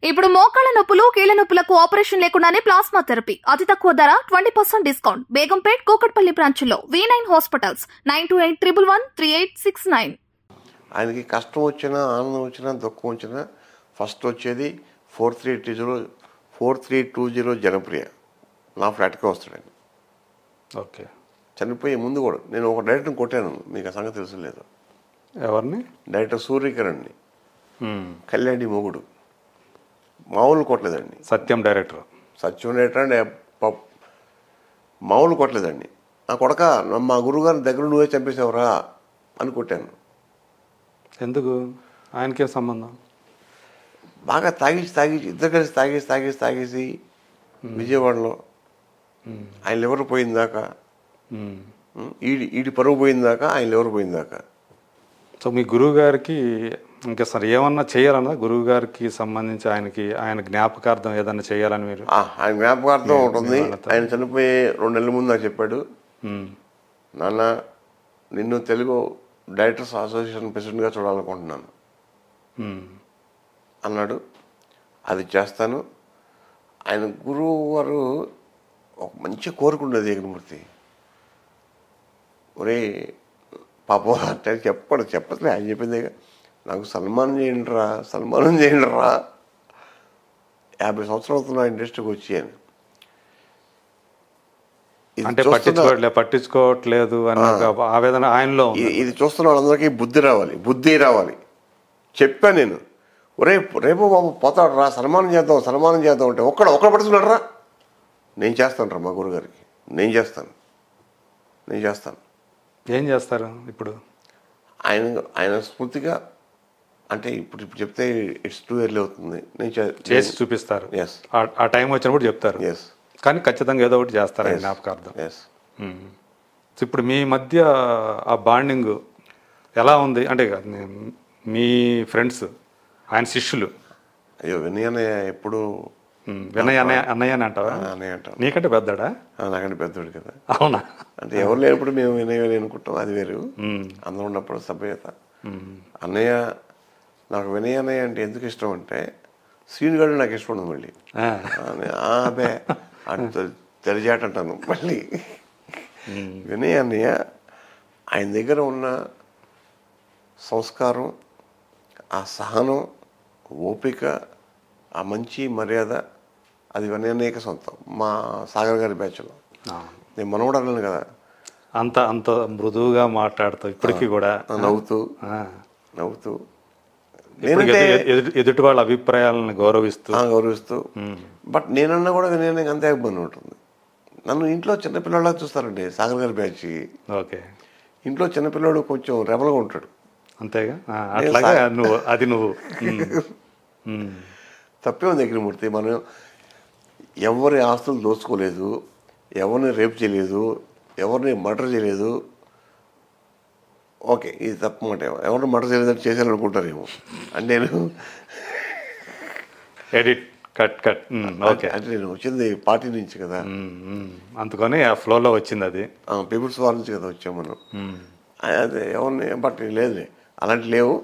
ఇప్పుడు మోకాళ్ల నొప్పులు కీళ్ల నొప్పులకు ఆపరేషన్ లేకుండానే ప్లాస్మా థెరపీ అతి తక్కువ ధర twenty percent discount Begumpet Kukatpally బ్రాంచ్లో V nine hospitals nine two eight triple one three eight six nine ఆయనకి కష్టం వచ్చినా ఆనందం వచ్చినా దుఃఖం వచ్చినా ఫస్ట్ వచ్చేది four three two zero four three two zero Janapriya నా ఫ్లాట్కే వస్తాడు ఆయన ఓకే చనిపోయే ముందు కూడా నేను ఒక డైరెక్టర్ని కొట్టాను మీకు ఆ సంగతి తెలుసు లేదు ఎవరిని డైరెక్టర్ సూర్యకిరణ్ని మ్మ్. కళ్యాణి మొగుడు మామూలు కొట్టలేదండి సత్యం డైరెక్టర్ సత్యం డైరెక్టర్ అంటే ప- మామూలు కొట్టలేదండి నా కొడక మా గురువుగారి దగ్గర నువ్వే చంపేసావురా అని కొట్టాను ఎందుకు ఆయనకేం సంబంధం బాగా తాగించి తాగించి ఇద్దరు కలిసి తాగేసి తాగేసి తాగేసి విజయవాడలో ఆయన లివర్ పోయిందాకా మ్మ్. ఈడి ఈడి పరువు పోయిందాకా ఆయన లివర్ పోయిందాకా సో మీ గురువు గారికి ఇంకా సరే ఏమన్నా చేయాలన్నా గురువు గారికి సంబంధించి ఆయనకి ఆయన జ్ఞాపకార్థం ఏదన్నా చేయాలని మీరు ఆ, ఆయన జ్ఞాపకార్థం ఉంటుంది ఆయన చనిపోయే రెండు నెలల ముందు నాకు చెప్పాడు మ్మ్. నాన్న నిన్ను తెలుగు డైరెక్టర్స్ అసోసియేషన్ ప్రెసిడెంట్గా చూడాలనుకుంటున్నాను మ్మ్. అన్నాడు అది చేస్తాను ఆయన గురువు గారు ఒక మంచి కోరుకుండేది ఏకమూర్తి ఒరే పాపం అంటే చెప్పడు చెప్పట్లే ఆయన చెప్పిందే నాకు సన్మానం చేయండి రా సన్మానం చేయండి రా యాభై సంవత్సరాలు అవుతున్నా ఇండస్ట్రీకి వచ్చి అని ఇది అంటే చూస్తున్న- పట్టించుకోవట్లేదు పట్టించుకోవట్లేదు అన్న ఒక ఆవేదన ఆయనలో ఉంది ఇది- ఇది చూస్తున్న వాళ్ళందరికీ బుద్ధి రావాలి బుద్ధి రావాలి చెప్పాను నేను ఒరే రేపు బాబు పోతాడు రా సన్మానం చేద్దాం సన్మానం చేద్దాం అంటే ఒక్కడ ఒక్కడ పడుతున్నాడు రా నేను చేస్తాను రా మా గురుగారికి నేను చేస్తాను నేను చేస్తాను ఏం చేస్తారు ఇప్పుడు ఆయన ఆయన స్మృతిగా అంటే ఇప్పుడు ఇప్పుడు చెప్తే ఇట్స్ టూ ఇయర్లీ అవుతుంది నేను చేసి చూపిస్తారు ఎస్ ఆ- ఆ టైం వచ్చినప్పుడు చెప్తారు ఎస్ కానీ ఖచ్చితంగా ఏదో ఒకటి చేస్తారు ఆయన జ్ఞాపకార్థం ఎస్ మ్మ్. సో ఇప్పుడు మీ మధ్య ఆ బాండింగ్ ఎలా ఉంది అంటే మీ ఫ్రెండ్స్ ఆయన శిష్యులు అయ్యో వినయనే ఎప్పుడు మ్మ్. వినయ్ అన్నయ్య అన్నయ్య అని అంటావా అని అంటాను నీకంటే పెద్దడా ఆ, నాకంటే పెద్దోడు కదా అవునా అంటే ఎవరు లేనప్పుడు మేము వినయ వినయ అనుకుంటాం అది వేరు మ్మ్. అందరూ ఉన్నప్పుడు సభ్యత మ్మ్. అన్నయ్య నాకు వినయ్ అన్నయ్య అంటే ఎందుకు ఇష్టం అంటే సీన్ గడు నాకు ఇష్టం ఉండదు మళ్ళీ ఆ. అని, ఆ అబే అంత తెలిజాట అంటాను మళ్ళీ వినయ్ అన్నయ్య ఆయన దగ్గర ఉన్న సంస్కారం ఆ సహనం ఓపిక ఆ మంచి మర్యాద అది వినయ్ అన్నయ్యకి సొంతం మా సాగర్ గారి బ్యాచ్లో ఆ. నేను మనవడు అన్నాను కదా అంత అంత మృదువుగా మాట్లాడుతూ ఇప్పటికీ కూడా నవ్వుతూ ఆ. నవ్వుతూ ఇప్పుడు నేనంటే ఎదు- ఎదు- ఎదుటి వాళ్ళ అభిప్రాయాలను గౌరవిస్తూ ఆ, గౌరవిస్తూ బట్ నేనన్నా కూడా నేను అంతే ఇబ్బంది ఉంటుంది నన్ను ఇంట్లో చిన్నపిల్లలా చూస్తారండి సాగర్ గారి బ్యాచ్ ఓకే ఇంట్లో చిన్నపిల్లడు కొంచెం రెబల్గా ఉంటాడు అంతేగా ఆ, అట్లాగా నువ్వు అది నువ్వు మ్మ్. మ్మ్. తప్పే ఉంది అగ్నిమూర్తి మనం ఎవరి ఆస్తులు దోచుకోలేదు ఎవరిని రేప్ చేయలేదు ఎవరిని మర్డర్ చేయలేదు ఓకే ఇది తప్పు మాట ఎవరిని మర్డర్ చేయలేదని చేశారనుకుంటారేమో అంటే నేను ఎడిట్ కట్ కట్ మ్మ్. ఓకే అంటే నేను వచ్చింది పార్టీ నుంచి కదా మ్మ్. మ్మ్. అందుకని ఆ ఫ్లోలో వచ్చింది అది పీపుల్స్ వార్ నుంచి కదా వచ్చాం మనం మ్మ్. అదే ఎవరిని బట్ లేదులే అలాంటి లేవు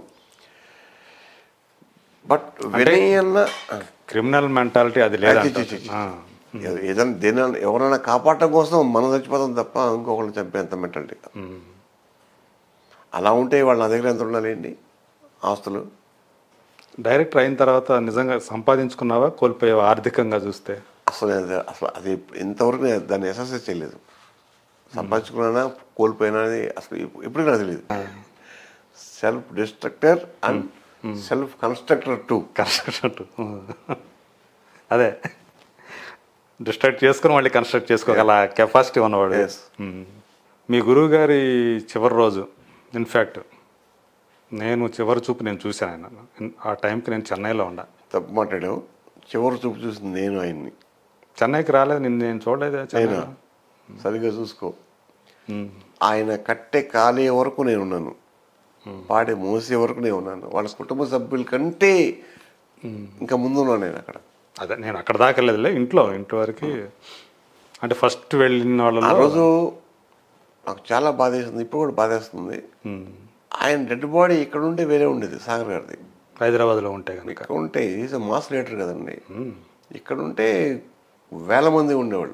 బట్ వినయ్ అన్న క్రిమినల్ మెంటాలిటీ అది లేదా చి, చి, చి. ఏదైనా దేని ఎవరైనా కాపాడటం కోసం మనం చచ్చిపోతాం తప్ప ఇంకొకరిని చంపేంత మెంటాలిటీ కాదు. అలా ఉంటే వాళ్ళు నా దగ్గర ఎంత ఉండాలండి ఆస్తులు డైరెక్టర్ అయిన తర్వాత నిజంగా సంపాదించుకున్నావా కోల్పోయావా ఆర్థికంగా చూస్తే అసలు అది- అసలు అది ఇంతవరకు నేను దాన్ని ఎసెస్ చేయలేదు సంపాదించుకున్నా కోల్పోయినా అనేది అసలు ఇప్పుడు నాకు తెలియదు self destructor and self constructor to construct అదే డిస్ట్రాక్ట్ చేసుకుని మళ్ళీ కన్స్ట్రక్ట్ చేసుకోగల కెపాసిటీ ఉన్నవాడు Yes. మ్మ్. మీ గురువు గారి చివరి రోజు ఇన్ఫ్యాక్ట్ నేను చివరి చూపు నేను చూశాను ఆయన ఆ టైంకి నేను చెన్నైలో ఉండా తప్పు మాట్లాడావు చివరి చూపు చూసింది నేను ఆయన్ని చెన్నైకి రాలేదు నిన్ను నేను చూడలేదే ఆయన చెన్నైలో సరిగ్గా చూసుకో మ్మ్. ఆయన కట్టె కాలే వరకు నేను ఉన్నాను పాడే మోసే వరకు నేను ఉన్నాను వాళ్ళ కుటుంబ సభ్యుల కంటే ఇంకా ముందున్నాను నేను అక్కడ అదే నేను అక్కడ దాకా వెళ్ళలేదులే ఇంట్లో ఇంటి వరకు అంటే ఫస్ట్ వెళ్ళిన ఆ వాళ్ళలో రోజు నాకు చాలా బాధేస్తుంది ఇప్పుడు కూడా బాధేస్తుంది ఆయన డెడ్ బాడీ ఇక్కడ ఉంటే వేరే ఉండేది సాగర్ గారిది హైదరాబాద్లో ఉంటే కనుక ఇక్కడ ఉంటే ఈజ్ మాస్ లీడర్ కదండి ఇక్కడ ఉంటే వేల మంది ఉండేవాళ్ళు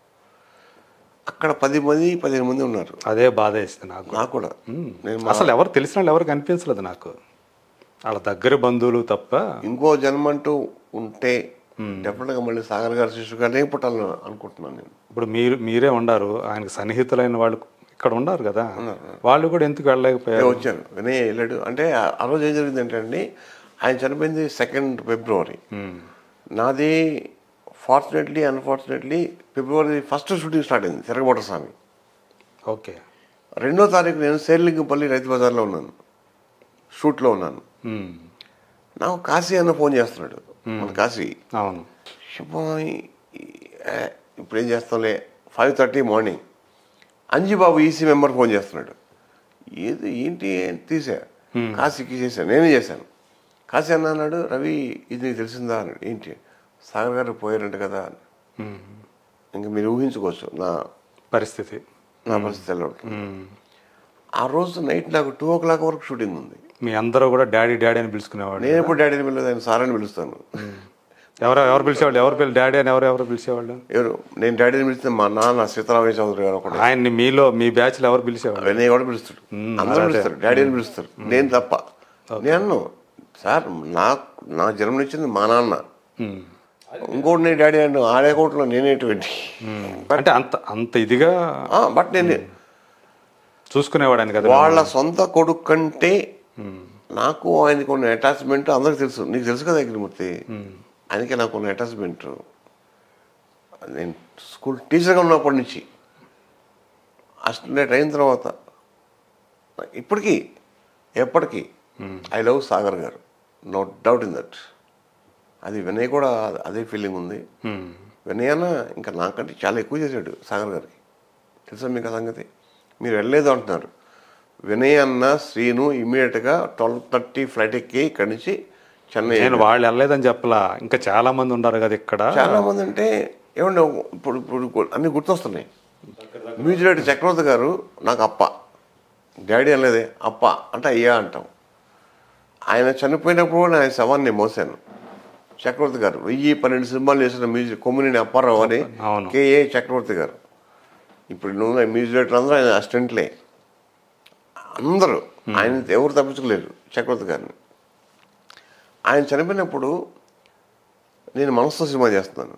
అక్కడ పది మంది పదిహేను మంది ఉన్నారు అదే బాధ వేస్తుంది నాకు నాకు కూడా నేను మా- అసలు ఎవరు తెలిసిన వాళ్ళు ఎవరు కనిపించలేదు నాకు వాళ్ళ దగ్గర బంధువులు తప్ప ఇంకో జన్మంటూ ఉంటే డెఫినెట్గా మళ్ళీ సాగర్ గారి శిష్యుగానే పుట్టాలని అనుకుంటున్నాను నేను ఇప్పుడు మీరు మీరే ఉండారు ఆయనకు సన్నిహితులైన వాళ్ళు ఇక్కడ ఉన్నారు కదా వాళ్ళు కూడా ఎందుకు వెళ్ళలేకపోయారు నేను వచ్చాను వినయ్ వెళ్ళాడు అంటే ఆ- ఆ రోజు ఏం జరిగింది అంటే అండి ఆయన చనిపోయింది సెకండ్ ఫిబ్రవరి ఉమ్. నాది fortunately unfortunately February first shooting start అయింది తిరగబోట స్వామి ఓకే రెండో తారీఖు నేను సేర్లింగపల్లి రైతు బజార్లో ఉన్నాను షూట్లో ఉన్నాను ఉమ్. నాకు కాశీ అన్న ఫోన్ చేస్తున్నాడు మన కాశీ అవును శుభం ఇప్పుడు ఏం చేస్తాంలే five thirty morning Anjibabu EC member phone చేస్తున్నాడు ఏది ఏంటి అని తీసా కాశీకి చేశాను నేనే చేశాను కాశీ అన్న అన్నాడు రవి ఇది నీకు తెలిసిందా అన్నాడు ఏంటి సాగర్ గారు పోయారంట కదా అని ఉమ్. ఇంకా మీరు ఊహించుకోవచ్చు నా పరిస్థితి నా పరిస్థితి ఎలా ఉంటుంది ఉమ్. ఆ రోజు నైట్ నాకు టూ ఓ క్లాక్ వరకు షూటింగ్ ఉంది మీ అందరూ కూడా డాడీ డాడీ అని పిలుచుకునేవాడు నేను ఎప్పుడు డాడీని పిలవలేదు ఆయన సార్ అని పిలుస్తాను ఎవరు ఎవరు పిలిచేవాళ్ళు ఎవరు పిలి డాడీ అని ఎవరు ఎవరు పిలిచేవాళ్ళు ఎవరు నేను డాడీని పిలిస్తే మా నాన్న సీతారామయ్య చౌదరి గారు ఒకటి ఆయన్ని మీలో మీ బ్యాచ్ లో ఎవరు పిలిచేవాళ్ళు వినయ్ కూడా పిలుస్తాడు అందరూ పిలుస్తారు డాడీ అని పిలుస్తారు నేను తప్ప నేను సార్ నా నా జన్మనిచ్చింది మా నాన్న ఉమ్. ఇంకోటి నేను డాడీ అంటే ఆడే కోట్లో నేనేటువంటి అంటే అంత అంత ఇదిగా బట్ నేను చూసుకునేవాడు ఆయన కదా వాళ్ళ సొంత కొడుకు కంటే నాకు ఆయనకు ఉన్న అటాచ్మెంట్ అందరికి తెలుసు నీకు తెలుసు కదా అగ్నిమూర్తి ఆయనకి నాకు ఉన్న అటాచ్మెంట్ నేను స్కూల్ టీచర్గా ఉన్నప్పటి నుంచి అసిస్టెంట్ అయిన తర్వాత ఇప్పటికీ ఎప్పటికీ ఐ లవ్ సాగర్ గారు నో డౌట్ ఇన్ దట్ అది వినయ్ కూడా అదే ఫీలింగ్ ఉంది ఉమ్. వినయ్ అన్న ఇంకా నాకంటే చాలా ఎక్కువ చేశాడు సాగర్ గారికి తెలుసా మీకు ఆ సంగతి మీరు వెళ్ళలేదు అంటున్నారు వినయ్ అన్న శ్రీను ఇమీడియట్గా ట్వెల్వ్ థర్టీ ఫ్లైట్ ఎక్కి ఇక్కడి నుంచి చెన్నై నేను వాళ్ళు వెళ్ళలేదని చెప్పలా ఇంకా చాలా మంది ఉన్నారు కదా ఇక్కడ చాలా మంది అంటే ఏమండి ఇప్పుడు ఇప్పుడు అన్ని గుర్తొస్తున్నాయి మ్యూజిక్ డైరెక్టర్ చక్రవర్తి గారు నాకు అప్ప డాడీ అనలేదే అప్ప అంటే అయ్యా అంటాం ఆయన చనిపోయినప్పుడు కూడా ఆయన శవాన్ని నేను మోసాను చక్రవర్తి గారు వెయ్యి పన్నెండు సినిమాలు చేసిన మ్యూజిక్ కొమ్మినేని అప్పారావు అని అవును. కేఏ చక్రవర్తి గారు ఇప్పుడు నువ్వు మ్యూజిక్ డైరెక్టర్ అందరూ ఆయన అసిస్టెంట్లే అందరూ ఆయన ఎవరు తప్పించుకోలేరు చక్రవర్తి గారిని ఆయన చనిపోయినప్పుడు నేను మనసుతో సినిమా చేస్తున్నాను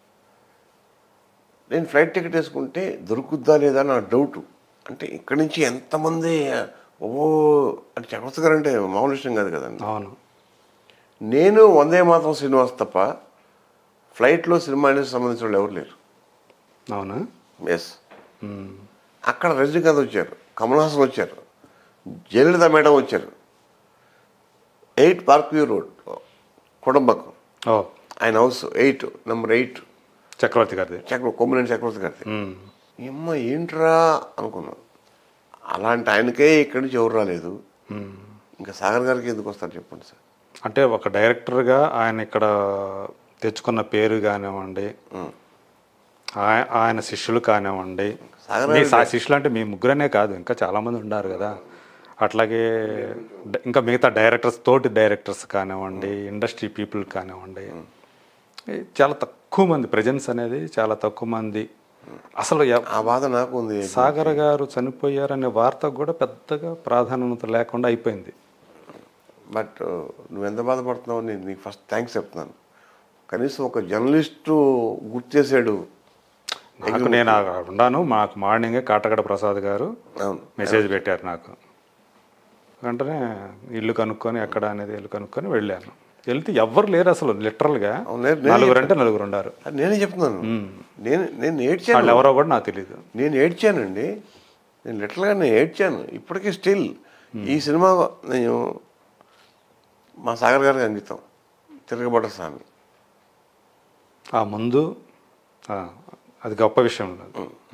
నేను ఫ్లైట్ టికెట్ వేసుకుంటే దొరుకుద్దా లేదా నా డౌట్ అంటే ఇక్కడి నుంచి ఎంతమంది ఓ అంటే చక్రవర్తి గారు అంటే మామూలు విషయం కాదు కదండి అవును నేను వందే మాత్రం శ్రీనివాస్ తప్ప ఫ్లైట్లో సినిమా ఇండస్ట్రీ సంబంధించిన వాళ్ళు ఎవరు లేరు అవునా ఎస్ అక్కడ రజనీకాంత్ వచ్చారు కమల్ హాసన్ వచ్చారు జయలలిత మేడం వచ్చారు ఎయిట్ పార్క్ వ్యూ రోడ్ కుటుంబకం ఓ ఆయన house eight number eight Chakravarthi గారిది చక్ర కొమ్మినేని చక్రవర్తి గారిది ఉమ్. ఏమ్మ ఏంట్రా అనుకున్నాను అలాంటి ఆయనకే ఇక్కడి నుంచి ఎవరు రాలేదు ఇంకా సాగర్ గారికి ఎందుకు వస్తారు చెప్పండి సార్ అంటే ఒక డైరెక్టర్గా ఆయన ఇక్కడ తెచ్చుకున్న పేరు కానివ్వండి ఆయ- ఆయన శిష్యులు కానివ్వండి సాగర్ మీ సా- శిష్యులు అంటే మీ ముగ్గురనే కాదు ఇంకా చాలా మంది ఉన్నారు కదా అట్లాగే డ- ఇంకా మిగతా డైరెక్టర్స్ తోటి డైరెక్టర్స్ కానివ్వండి ఇండస్ట్రీ పీపుల్ కానివ్వండి ఈ చాలా తక్కువ మంది ప్రజెన్స్ అనేది చాలా తక్కువ మంది అసలు ఎవ- ఆ బాధ నాకు ఉంది సాగర్ గారు చనిపోయారనే వార్త కూడా పెద్దగా ప్రాధాన్యత లేకుండా అయిపోయింది బట్ నువ్వు ఎంత బాధపడుతున్నావు నేను నీకు ఫస్ట్ థ్యాంక్స్ చెప్తున్నాను కనీసం ఒక జర్నలిస్టు గుర్తు చేశాడు నాకు నేను అక్కడ ఉన్నాను మాకు మార్నింగే కాటగడ ప్రసాద్ గారు అవును మెసేజ్ పెట్టారు నాకు వెంటనే ఇల్లు కనుక్కొని ఎక్కడ అనేది ఇల్లు కనుక్కొని వెళ్ళాను వెళ్తే ఎవ్వరు లేరు అసలు లిటరల్గా అవును, లేరు, నేనే నలుగురు అంటే నలుగురు ఉన్నారు అది నేనే చెప్తున్నాను నేను నేను వాళ్ళు ఏడ్చాను ఎవరో కూడా నాకు తెలియదు నేను ఏడ్చానండి నేను లిటరల్గా నేను ఏడ్చాను ఇప్పటికీ స్టిల్ ఈ సినిమా నేను మా సాగర్ గారికి అంకితం తిరగబడ్డ స్వామి ఆ ముందు ఆ, అది గొప్ప విషయం